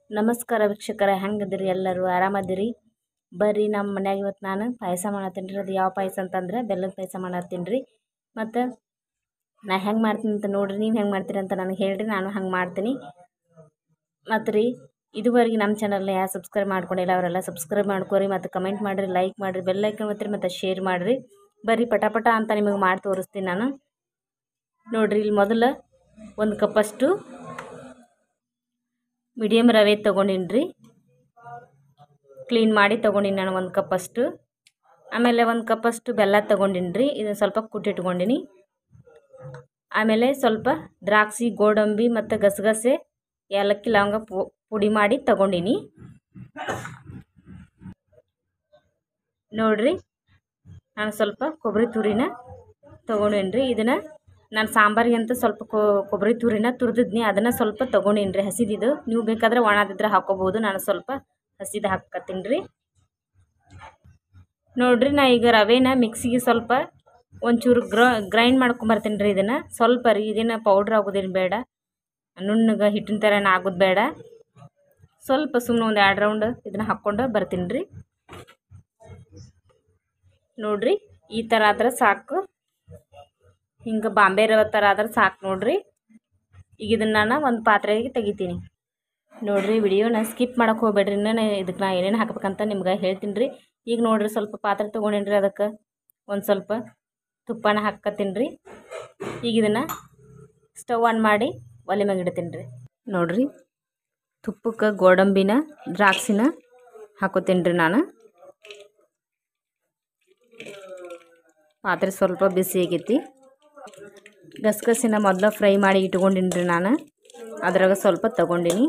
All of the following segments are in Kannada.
ನಮಸ್ಕಾರ ವೀಕ್ಷಕರ ಹೆಂಗದಿರಿ ಎಲ್ಲರೂ ಆರಾಮದಿರಿ ಬರ್ರಿ ನಮ್ಮ ಮನ್ಯಾಗ ಇವತ್ತು ನಾನು ಪಾಯಸ ಮಾಡತ್ತೀನಿ ರೀ ಅದು ಯಾವ ಪಾಯಸ ಅಂತಂದ್ರೆ ಬೆಲ್ಲದ ಪಾಯಸ ಮಾಡತ್ತೀನಿ ರೀ ಮತ್ತು ನಾ ಹೆಂಗೆ ಮಾಡ್ತೀನಿ ಅಂತ ನೋಡಿರಿ ನೀವು ಹೆಂಗೆ ಮಾಡ್ತೀರಿ ಅಂತ ನನಗೆ ಹೇಳಿರಿ ನಾನು ಹಂಗೆ ಮಾಡ್ತೀನಿ ಮತ್ತು ರೀ ಇದುವರೆಗೆ ನಮ್ಮ ಚಾನಲ್ನ ಯಾರು ಸಬ್ಸ್ಕ್ರೈಬ್ ಮಾಡ್ಕೊಂಡಿಲ್ಲ ಅವರೆಲ್ಲ ಸಬ್ಸ್ಕ್ರೈಬ್ ಮಾಡ್ಕೊರಿ ಮತ್ತು ಕಮೆಂಟ್ ಮಾಡಿರಿ ಲೈಕ್ ಮಾಡಿರಿ ಬೆಲ್ ಐಕನ್ ಒತ್ತಿರಿ ಮತ್ತು ಶೇರ್ ಮಾಡಿರಿ ಬರ್ರಿ ಪಟ ಪಟ ಅಂತ ನಿಮಗೆ ಮಾಡಿ ತೋರಿಸ್ತೀನಿ ನಾನು ನೋಡಿರಿ ಇಲ್ಲಿ ಮೊದಲು ಒಂದು ಕಪ್ಪಷ್ಟು ಮೀಡಿಯಮ್ ರವೆ ತೊಗೊಂಡಿನಿ ರೀ ಕ್ಲೀನ್ ಮಾಡಿ ತೊಗೊಂಡಿನಿ ನಾನು ಒಂದು ಕಪ್ಪಷ್ಟು ಆಮೇಲೆ ಒಂದು ಕಪ್ಪಷ್ಟು ಬೆಲ್ಲ ತೊಗೊಂಡಿನಿ ರೀ ಇದನ್ನು ಸ್ವಲ್ಪ ಕುಟ್ಟಿಟ್ಕೊಂಡಿನಿ ಆಮೇಲೆ ಸ್ವಲ್ಪ ದ್ರಾಕ್ಷಿ ಗೋಡಂಬಿ ಮತ್ತು ಗಸಗಸೆ ಏಲಕ್ಕಿ ಲವಂಗ ಪು ಪುಡಿ ಮಾಡಿ ತಗೊಂಡಿನಿ ನೋಡಿರಿ ನಾನು ಸ್ವಲ್ಪ ಕೊಬ್ಬರಿ ತುರಿನ ತೊಗೊಂಡೇನಿ ರೀ ಇದನ್ನು ನಾನು ಸಾಂಬಾರಿಗೆ ಅಂತ ಸ್ವಲ್ಪ ಕೊಬ್ಬರಿ ತುರಿನ ತುರಿದಿದ್ನಿ ಅದನ್ನು ಸ್ವಲ್ಪ ತೊಗೊಂಡೇನಿ ರೀ ಹಸಿದಿದ್ದು ನೀವು ಬೇಕಾದ್ರೆ ಒಣದಿದ್ರೆ ಹಾಕೋಬೋದು ನಾನು ಸ್ವಲ್ಪ ಹಸಿದು ಹಾಕತ್ತೀನಿ ರೀ ನೋಡಿರಿ ನಾ ಈಗ ರವೆನ ಮಿಕ್ಸಿಗೆ ಸ್ವಲ್ಪ ಒಂಚೂರು ಗ್ರ ಗ್ರೈಂಡ್ ಮಾಡ್ಕೊಂಬರ್ತೀನಿ ರೀ ಇದನ್ನು ಸ್ವಲ್ಪ ರೀ ಇದನ್ನು ಪೌಡ್ರ್ ಆಗೋದೇನು ಬೇಡ ನುಣ್ಣಗೆ ಹಿಟ್ಟಿನ ಥರ ಆಗೋದು ಬೇಡ ಸ್ವಲ್ಪ ಸುಮ್ಮನೆ ಒಂದು ಎರಡು ರೌಂಡ್ ಇದನ್ನು ಹಾಕ್ಕೊಂಡು ಬರ್ತೀನಿ ರೀ ನೋಡಿರಿ ಈ ಥರ ಆದ್ರೆ ಸಾಕು ಹಿಂಗೆ ಬಾಂಬೆ ರವೆ ಥರ ಆದ್ರೆ ಸಾಕು ನೋಡಿರಿ ಈಗ ಇದನ್ನು ನಾನು ಒಂದು ಪಾತ್ರೆಗೆ ತೆಗಿತೀನಿ ನೋಡಿರಿ ವಿಡಿಯೋನ ಸ್ಕಿಪ್ ಮಾಡೋಕೆ ಹೋಗ್ಬೇಡ್ರಿ ಇನ್ನೂ ಇದಕ್ಕೆ ನಾ ಏನೇನು ಹಾಕ್ಬೇಕಂತ ನಿಮ್ಗೆ ಹೇಳ್ತೀನಿ ರೀ ಈಗ ನೋಡಿರಿ ಸ್ವಲ್ಪ ಪಾತ್ರೆ ತೊಗೊಂಡೇನಿ ರೀ ಅದಕ್ಕೆ ಒಂದು ಸ್ವಲ್ಪ ತುಪ್ಪನ ಹಾಕ್ಕತ್ತೀನಿ ರೀ ಈಗ ಇದನ್ನು ಸ್ಟವ್ ಆನ್ ಮಾಡಿ ಒಲೆ ಮ್ಯಾಗ ಇಡ್ತೀನಿ ರೀ ನೋಡಿರಿ ತುಪ್ಪಕ್ಕೆ ಗೋಡಂಬಿನ ದ್ರಾಕ್ಷಿನ ಹಾಕೋತೀನಿ ರೀ ನಾನು ಪಾತ್ರೆ ಸ್ವಲ್ಪ ಬಿಸಿ ಆಗೈತಿ ಗಸಗಸಿನ ಮೊದಲು ಫ್ರೈ ಮಾಡಿ ಇಟ್ಕೊಂಡಿನಿ ರೀ ನಾನು ಅದ್ರಾಗ ಸ್ವಲ್ಪ ತಗೊಂಡಿನಿ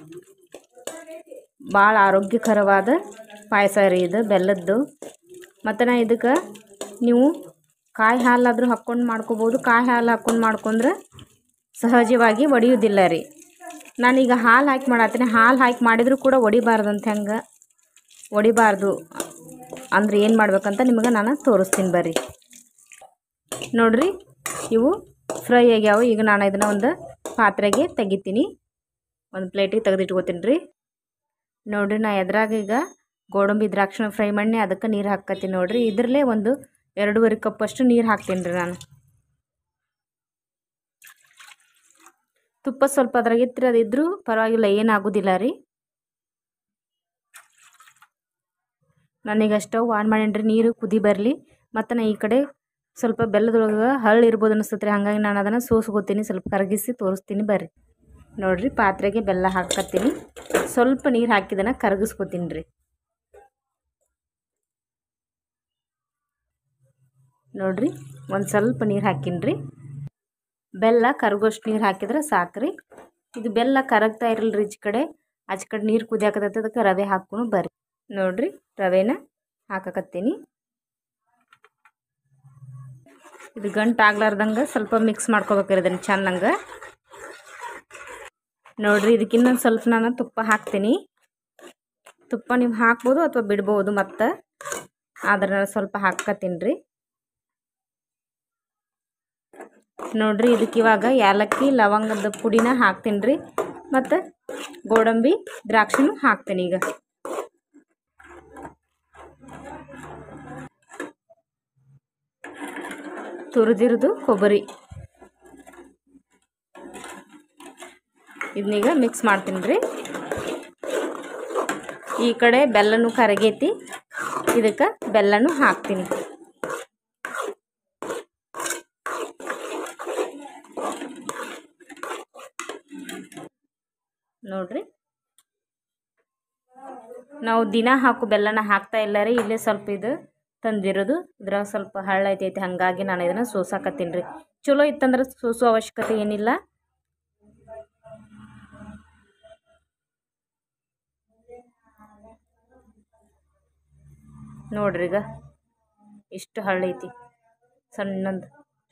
ಭಾಳ ಆರೋಗ್ಯಕರವಾದ ಪಾಯಸ ರೀ ಇದು ಬೆಲ್ಲದ್ದು ಮತ್ತು ನಾ ಇದಕ್ಕೆ ನೀವು ಕಾಯಿ ಹಾಲಾದರೂ ಹಾಕ್ಕೊಂಡು ಮಾಡ್ಕೋಬೋದು ಕಾಯಿ ಹಾಲು ಹಾಕ್ಕೊಂಡು ಮಾಡ್ಕೊಂಡ್ರೆ ಸಹಜವಾಗಿ ಒಡೆಯೋದಿಲ್ಲ ರೀ ನಾನೀಗ ಹಾಲು ಹಾಕಿ ಮಾಡತ್ತೀನಿ ಹಾಲು ಹಾಕಿ ಮಾಡಿದರೂ ಕೂಡ ಒಡಿಬಾರ್ದಂತ ಹೆಂಗೆ ಒಡಿಬಾರ್ದು ಅಂದ್ರೆ ಏನು ಮಾಡ್ಬೇಕಂತ ನಿಮಗೆ ನಾನು ತೋರಿಸ್ತೀನಿ ಬರ್ರಿ ನೋಡಿರಿ ಇವು ಫ್ರೈ ಆಗ್ಯಾವ ಈಗ ನಾನು ಇದನ್ನು ಒಂದು ಪಾತ್ರೆಗೆ ತೆಗಿತೀನಿ ಒಂದು ಪ್ಲೇಟಿಗೆ ತೆಗೆದಿಟ್ಕೋತೀನಿ ರೀ ನೋಡಿರಿ ನಾ ಎದ್ರಾಗ ಈಗ ಗೋಡಂಬಿ ದ್ರಾಕ್ಷಿನ ಫ್ರೈ ಮಾಡಿ ಅದಕ್ಕೆ ನೀರು ಹಾಕ್ಕತ್ತೀನಿ ನೋಡಿರಿ ಇದರಲ್ಲೇ ಒಂದು ಎರಡೂವರೆ ಕಪ್ಪಷ್ಟು ನೀರು ಹಾಕ್ತೀನಿ ರೀ ನಾನು ತುಪ್ಪ ಸ್ವಲ್ಪ ಅದ್ರಾಗ ಇತ್ತು ಅದಿದ್ರೂ ಪರವಾಗಿಲ್ಲ ಏನಾಗೋದಿಲ್ಲ ರೀ ನಾನೀಗ ಸ್ಟವ್ ಆನ್ ಮಾಡೀನಿ ರೀ ನೀರು ಕುದಿ ಬರಲಿ ಮತ್ತು ನಾ ಈ ಕಡೆ ಸ್ವಲ್ಪ ಬೆಲ್ಲದೊಳಗೆ ಹಳ್ಳು ಇರ್ಬೋದು ಅನಿಸ್ತೈತೆ ರೀ ಹಾಗಾಗಿ ನಾನು ಅದನ್ನು ಸೋಸ್ಕೋತೀನಿ ಸ್ವಲ್ಪ ಕರಗಿಸಿ ತೋರಿಸ್ತೀನಿ ಬರ್ರಿ ನೋಡಿರಿ ಪಾತ್ರೆಗೆ ಬೆಲ್ಲ ಹಾಕತ್ತೀನಿ ಸ್ವಲ್ಪ ನೀರು ಹಾಕಿದನ ಕರಗಿಸ್ಕೋತೀನಿ ರೀ ನೋಡಿರಿ ಒಂದು ಸ್ವಲ್ಪ ನೀರು ಹಾಕೀನಿ ರೀ ಬೆಲ್ಲ ಕರಗೋಷ್ಟು ನೀರು ಹಾಕಿದ್ರೆ ಸಾಕ್ರಿ ಇದು ಬೆಲ್ಲ ಕರಗ್ತಾ ಇರಲ್ಲ ರೀ ಈಚೆ ಕಡೆ ಆಚೆ ಕಡೆ ನೀರು ಕುದಿಯಾಕತ್ತೈತೆ ಅದಕ್ಕೆ ರವೆ ಹಾಕ್ಕೊಂಡು ಬರ್ರಿ ನೋಡಿರಿ ರವೆನ ಹಾಕಕತ್ತೀನಿ ಇದು ಗಂಟು ಆಗ್ಲಾರ್ದಂಗೆ ಸ್ವಲ್ಪ ಮಿಕ್ಸ್ ಮಾಡ್ಕೋಬೇಕ್ರಿ ಇದನ್ನು ಚೆನ್ನಂಗೆ ನೋಡಿರಿ ಇದಕ್ಕೆ ಇನ್ನೊಂದು ಸ್ವಲ್ಪ ನಾನು ತುಪ್ಪ ಹಾಕ್ತೀನಿ ತುಪ್ಪ ನೀವು ಹಾಕ್ಬೋದು ಅಥವಾ ಬಿಡ್ಬೋದು ಮತ್ತು ಆದ್ರೆ ನಾನು ಸ್ವಲ್ಪ ಹಾಕ್ಕತ್ತೀನಿ ರೀ ನೋಡಿರಿ ಇದಕ್ಕೆ ಇವಾಗ ಏಲಕ್ಕಿ ಲವಂಗದ ಪುಡಿನ ಹಾಕ್ತೀನಿ ರೀ ಮತ್ತು ಗೋಡಂಬಿ ದ್ರಾಕ್ಷಿನೂ ಹಾಕ್ತೀನಿ ಈಗ ತುರಿದಿರೋದು ಕೊಬ್ಬರಿ ಇದನ್ನೀಗ ಮಿಕ್ಸ್ ಮಾಡ್ತೀನಿ ರೀ ಈ ಕಡೆ ಬೆಲ್ಲನೂ ಕರಗೈತಿ ಇದಕ್ಕೆ ಬೆಲ್ಲನೂ ಹಾಕ್ತೀನಿ ನೋಡ್ರಿ ನಾವು ದಿನ ಹಾಕು ಬೆಲ್ಲನ ಹಾಕ್ತಾ ಇಲ್ಲ ರೀ ಇಲ್ಲೇ ಸ್ವಲ್ಪ ಇದು ತಂದಿರೋದು ಇದ್ರಾಗ ಸ್ವಲ್ಪ ಹಳ್ಳ ಐತೈತಿ ಹಾಗಾಗಿ ನಾನು ಇದನ್ನು ಸೋಸಾಕತ್ತೀನಿ ರೀ ಚಲೋ ಇತ್ತಂದ್ರೆ ಸೋಸೋ ಅವಶ್ಯಕತೆ ಏನಿಲ್ಲ ನೋಡ್ರಿ ಈಗ ಇಷ್ಟು ಹಳ್ಳೈತಿ ಸಣ್ಣಂದು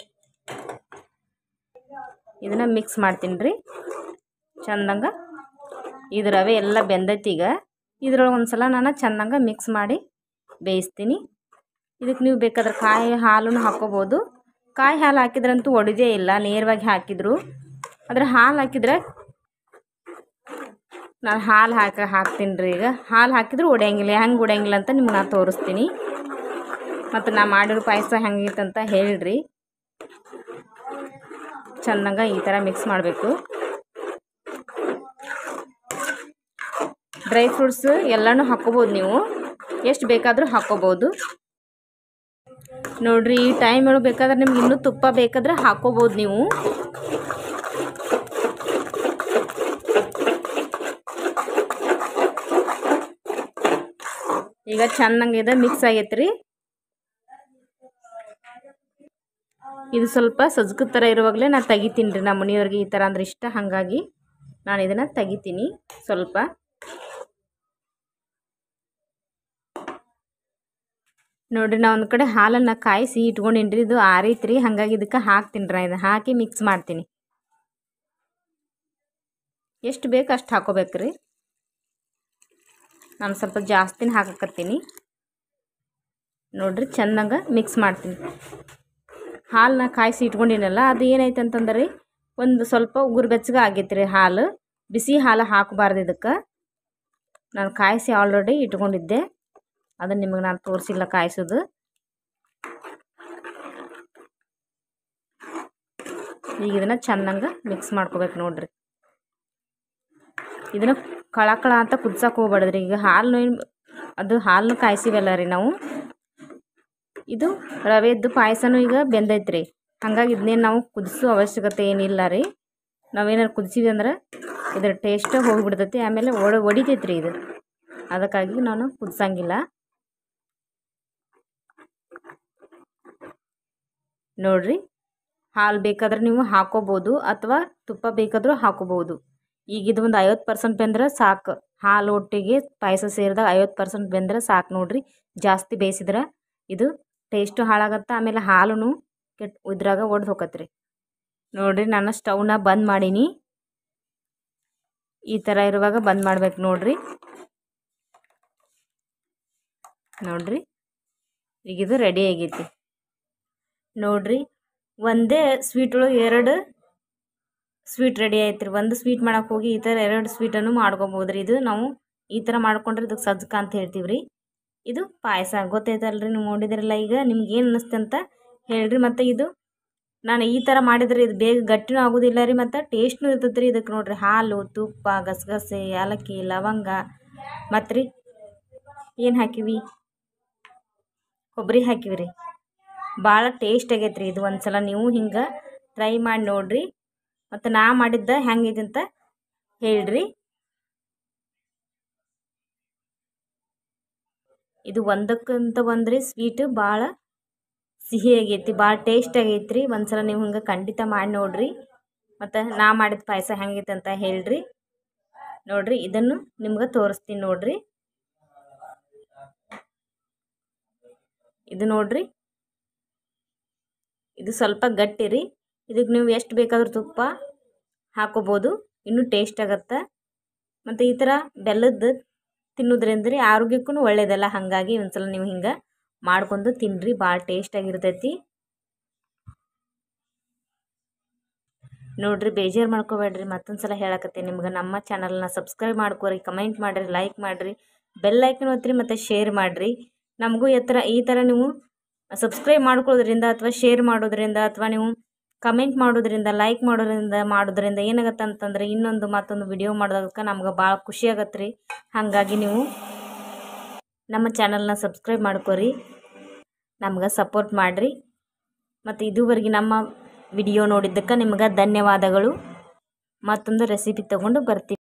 ಇದನ್ನು ಮಿಕ್ಸ್ ಮಾಡ್ತೀನಿ ರೀ ಚಂದಂಗೆ ಇದು ರವೆ ಎಲ್ಲ ಬೆಂದೈತಿ ಈಗ ಇದ್ರೊಳಗೆ ಒಂದು ಸಲ ನಾನು ಚಂದಂಗೆ ಮಿಕ್ಸ್ ಮಾಡಿ ಬೇಯಿಸ್ತೀನಿ ಇದಕ್ಕೆ ನೀವು ಬೇಕಾದ್ರೆ ಕಾಯಿ ಹಾಲನ್ನು ಹಾಕ್ಕೋಬೋದು ಕಾಯಿ ಹಾಲು ಹಾಕಿದ್ರಂತೂ ಒಡೆದೇ ಇಲ್ಲ ನೇರವಾಗಿ ಹಾಕಿದ್ರು ಆದರೆ ಹಾಲು ಹಾಕಿದ್ರೆ ನಾನು ಹಾಲು ಹಾಕಿ ಹಾಕ್ತೀನಿ ರೀ ಈಗ ಹಾಲು ಹಾಕಿದ್ರೆ ಒಡೆಯಂಗಿಲ್ಲ ಹೆಂಗೆ ಒಡೆಯಂಗಿಲ್ಲ ಅಂತ ನಿಮ್ಗೆ ನಾನು ತೋರಿಸ್ತೀನಿ ಮತ್ತು ನಾ ಮಾಡಿರೋ ಪಾಯಸ ಹೆಂಗಿತ್ತಂತ ಹೇಳಿರಿ ಚೆನ್ನಾಗ ಈ ಥರ ಮಿಕ್ಸ್ ಮಾಡಬೇಕು ಡ್ರೈ ಫ್ರೂಟ್ಸ್ ಎಲ್ಲನೂ ಹಾಕ್ಕೋಬೋದು ನೀವು ಎಷ್ಟು ಬೇಕಾದರೂ ಹಾಕ್ಕೋಬೋದು ನೋಡ್ರಿ ಈ ಟೈಮ್ ಒಳಗೆ ಬೇಕಾದ್ರೆ ನಿಮ್ಗೆ ಇನ್ನೂ ತುಪ್ಪ ಬೇಕಾದ್ರೆ ಹಾಕ್ಕೋಬೋದು ನೀವು ಈಗ ಚೆನ್ನಾಗಿದೆ ಮಿಕ್ಸ್ ಆಗೈತ್ರಿ ಇದು ಸ್ವಲ್ಪ ಸಜ್ಕದ ಥರ ಇರುವಾಗಲೇ ನಾನು ತೆಗಿತೀನಿ ರೀ ನಮ್ಮ ಮನೆಯವ್ರಿಗೆ ಈ ಥರ ಅಂದ್ರೆ ಇಷ್ಟ ಹಾಗಾಗಿ ನಾನು ಇದನ್ನು ತೆಗಿತೀನಿ ಸ್ವಲ್ಪ ನೋಡ್ರಿ ನಾ ಒಂದು ಕಡೆ ಹಾಲನ್ನು ಕಾಯಿಸಿ ಇಟ್ಕೊಂಡೀನಿ ರೀ ಇದು ಆರೈತ್ರಿ ಹಾಗಾಗಿ ಇದಕ್ಕೆ ಹಾಕ್ತೀನಿ ರೀ ಇದನ್ನು ಹಾಕಿ ಮಿಕ್ಸ್ ಮಾಡ್ತೀನಿ ಎಷ್ಟು ಬೇಕು ಅಷ್ಟು ಹಾಕೋಬೇಕು ರೀ ನಾನು ಸ್ವಲ್ಪ ಜಾಸ್ತಿನೇ ಹಾಕಕತ್ತೀನಿ ನೋಡ್ರಿ ಚೆನ್ನಾಗ ಮಿಕ್ಸ್ ಮಾಡ್ತೀನಿ ಹಾಲನ್ನ ಕಾಯಿಸಿ ಇಟ್ಕೊಂಡಿನಲ್ಲ ಅದು ಏನೈತೆ ಅಂತಂದ್ರೆ ಒಂದು ಸ್ವಲ್ಪ ಉಗುರು ಬೆಚ್ಚಗೆ ಆಗೈತೆ ರೀ ಹಾಲು ಬಿಸಿ ಹಾಲು ಹಾಕಬಾರ್ದು ಇದಕ್ಕೆ ನಾನು ಕಾಯಿಸಿ ಆಲ್ರೆಡಿ ಇಟ್ಕೊಂಡಿದ್ದೆ ಅದನ್ನು ನಿಮಗೆ ನಾನು ತೋರಿಸಿಲ್ಲ ಕಾಯಿಸೋದು ಈಗ ಇದನ್ನು ಚೆನ್ನಾಗ ಮಿಕ್ಸ್ ಮಾಡ್ಕೋಬೇಕು ನೋಡ್ರಿ ಇದನ್ನು ಕಳ ಕಳ ಅಂತ ಕುದ್ಸಕ್ಕೆ ಹೋಗ್ಬಾರ್ದ್ರಿ ಈಗ ಹಾಲು ಅದು ಹಾಲನ್ನು ಕಾಯಿಸಿವಲ್ಲ ರೀ ನಾವು ಇದು ರವೆದ್ದು ಪಾಯಸನೂ ಈಗ ಬೆಂದೈತ್ರಿ ಹಾಗಾಗಿ ಇದನ್ನೇನು ನಾವು ಕುದಿಸೋ ಅವಶ್ಯಕತೆ ಏನಿಲ್ಲ ರೀ ನಾವೇನಾರು ಕುದಿಸಿವಿ ಅಂದ್ರೆ ಇದ್ರ ಟೇಸ್ಟ್ ಹೋಗಿಬಿಡ್ತೈತಿ ಆಮೇಲೆ ಒಡ ಒಡಿತೈತೆ ರೀ ಇದು ಅದಕ್ಕಾಗಿ ನಾನು ಕುದಿಸಂಗಿಲ್ಲ ನೋಡ್ರಿ ಹಾಲು ಬೇಕಾದ್ರೆ ನೀವು ಹಾಕೋಬೋದು ಅಥವಾ ತುಪ್ಪ ಬೇಕಾದರೂ ಹಾಕೋಬೋದು ಈಗ ಇದು ಒಂದು ಐವತ್ತು ಪರ್ಸೆಂಟ್ ಬೆಂದ್ರೆ ಸಾಕು ಹಾಲು ಒಟ್ಟಿಗೆ ಪಾಯಸ ಸೇರಿದಾಗ ಐವತ್ತು ಪರ್ಸೆಂಟ್ ಬೆಂದ್ರೆ ಸಾಕು ನೋಡ್ರಿ ಜಾಸ್ತಿ ಬೇಯಿಸಿದ್ರೆ ಇದು ಟೇಸ್ಟು ಹಾಳಾಗತ್ತೆ ಆಮೇಲೆ ಹಾಲು ಕೆಟ್ಟು ಇದ್ರಾಗ ಒಡ್ದು ಹೋಗತ್ರಿ ನೋಡ್ರಿ ನಾನು ಸ್ಟವ್ನ ಬಂದ್ ಮಾಡೀನಿ ಈ ಥರ ಇರುವಾಗ ಬಂದ್ ಮಾಡ್ಬೇಕು ನೋಡ್ರಿ ನೋಡ್ರಿ ಈಗ ಇದು ರೆಡಿ ಆಗೈತಿ ನೋಡ್ರಿ ಒಂದೇ ಸ್ವೀಟ್ ಒಳಗೆ ಎರಡು ಸ್ವೀಟ್ ರೆಡಿ ಆಯ್ತು ರೀ ಒಂದು ಸ್ವೀಟ್ ಮಾಡಕ್ಕೆ ಹೋಗಿ ಈ ಥರ ಎರಡು ಸ್ವೀಟನ್ನು ಮಾಡ್ಕೊಬೋದು ರೀ ಇದು ನಾವು ಈ ಥರ ಮಾಡ್ಕೊಂಡ್ರೆ ಇದಕ್ಕೆ ಸಜ್ಕ ಅಂತ ಹೇಳ್ತೀವಿ ರೀ ಇದು ಪಾಯಸ ಗೊತ್ತೈತಲ್ರಿ ನೀವು ನೋಡಿದ್ರಲ್ಲ ಈಗ ನಿಮ್ಗೆ ಏನು ಅನ್ನಿಸ್ತು ಅಂತ ಹೇಳ್ರಿ ಮತ್ತು ಇದು ನಾನು ಈ ಥರ ಮಾಡಿದ್ರೆ ಇದು ಬೇಗ ಗಟ್ಟಿನೂ ಆಗೋದಿಲ್ಲ ರೀ ಮತ್ತು ಟೇಸ್ಟ್ನೂ ಇರ್ತೈತೆ ರೀ ಇದಕ್ಕೆ ನೋಡ್ರಿ ಹಾಲು ತುಪ್ಪ ಗಸಗಸೆ ಏಲಕ್ಕಿ ಲವಂಗ ಮತ್ತು ರೀ ಏನು ಹಾಕಿವಿ ಕೊಬ್ಬರಿ ಹಾಕಿವಿ ರೀ ಭಾಳ ಟೇಸ್ಟ್ ಆಗೈತೆ ರೀ ಇದು ಒಂದು ಸಲ ನೀವು ಹಿಂಗೆ ಟ್ರೈ ಮಾಡಿ ನೋಡಿರಿ ಮತ್ತು ನಾ ಮಾಡಿದ್ದ ಹೆಂಗೈತೆ ಅಂತ ಹೇಳ್ರಿ ಇದು ಒಂದಕ್ಕಂತ ಒಂದ್ರಿ ಸ್ವೀಟ್ ಭಾಳ ಸಿಹಿ ಆಗೈತಿ ಭಾಳ ಟೇಸ್ಟ್ ಆಗೈತೆ ರೀ ಒಂದು ಸಲ ನೀವು ಹಿಂಗೆ ಖಂಡಿತ ಮಾಡಿ ನೋಡಿರಿ ಮತ್ತು ನಾ ಮಾಡಿದ ಪಾಯಸ ಹೆಂಗೈತೆ ಅಂತ ಹೇಳ್ರಿ ನೋಡಿರಿ ಇದನ್ನು ನಿಮ್ಗೆ ತೋರಿಸ್ತೀನಿ ನೋಡಿರಿ ಇದು ನೋಡಿರಿ ಇದು ಸ್ವಲ್ಪ ಗಟ್ಟಿ ರೀ ಇದಕ್ಕೆ ನೀವು ಎಷ್ಟು ಬೇಕಾದ್ರೂ ತುಪ್ಪ ಹಾಕೋಬೋದು ಇನ್ನೂ ಟೇಸ್ಟ್ ಆಗತ್ತೆ ಮತ್ತು ಈ ಥರ ಬೆಲ್ಲದ್ದು ತಿನ್ನೋದ್ರಿಂದ ರೀ ಆರೋಗ್ಯಕ್ಕೂ ಒಳ್ಳೇದಲ್ಲ ಹಾಗಾಗಿ ಒಂದ್ಸಲ ನೀವು ಹಿಂಗೆ ಮಾಡ್ಕೊಂಡು ತಿನ್ನಿರಿ ಭಾಳ ಟೇಸ್ಟಾಗಿರ್ತೈತಿ ನೋಡ್ರಿ ಬೇಜಾರು ಮಾಡ್ಕೋಬೇಡ್ರಿ ಮತ್ತೊಂದು ಸಲ ಹೇಳಕತ್ತೀನಿ ನಿಮ್ಗೆ ನಮ್ಮ ಚಾನಲ್ನ ಸಬ್ಸ್ಕ್ರೈಬ್ ಮಾಡ್ಕೋರಿ ಕಮೆಂಟ್ ಮಾಡಿರಿ ಲೈಕ್ ಮಾಡಿರಿ ಬೆಲ್ ಐಕನ್ ಒತ್ತಿರಿ ಮತ್ತು ಶೇರ್ ಮಾಡಿರಿ ನಮಗೂ ಈ ಥರ ಈ ಥರ ನೀವು ಸಬ್ಸ್ಕ್ರೈಬ್ ಮಾಡ್ಕೊಳ್ಳೋದ್ರಿಂದ ಅಥವಾ ಶೇರ್ ಮಾಡೋದ್ರಿಂದ ಅಥವಾ ನೀವು ಕಮೆಂಟ್ ಮಾಡೋದ್ರಿಂದ ಲೈಕ್ ಮಾಡೋದ್ರಿಂದ ಮಾಡೋದ್ರಿಂದ ಏನಾಗತ್ತೆ ಅಂತಂದ್ರೆ ಇನ್ನೊಂದು ಮತ್ತೊಂದು ವಿಡಿಯೋ ಮಾಡೋದಕ್ಕೆ ನಮ್ಗೆ ಭಾಳ ಖುಷಿ ಆಗತ್ತೆ ರೀ ಹಾಗಾಗಿ ನೀವು ನಮ್ಮ ಚಾನಲ್ನ ಸಬ್ಸ್ಕ್ರೈಬ್ ಮಾಡ್ಕೊರಿ ನಮ್ಗೆ ಸಪೋರ್ಟ್ ಮಾಡಿರಿ ಮತ್ತು ಇದುವರೆಗೆ ನಮ್ಮ ವಿಡಿಯೋ ನೋಡಿದ್ದಕ್ಕೆ ನಿಮ್ಗೆ ಧನ್ಯವಾದಗಳು ಮತ್ತೊಂದು ರೆಸಿಪಿ ತೊಗೊಂಡು ಬರ್ತೀನಿ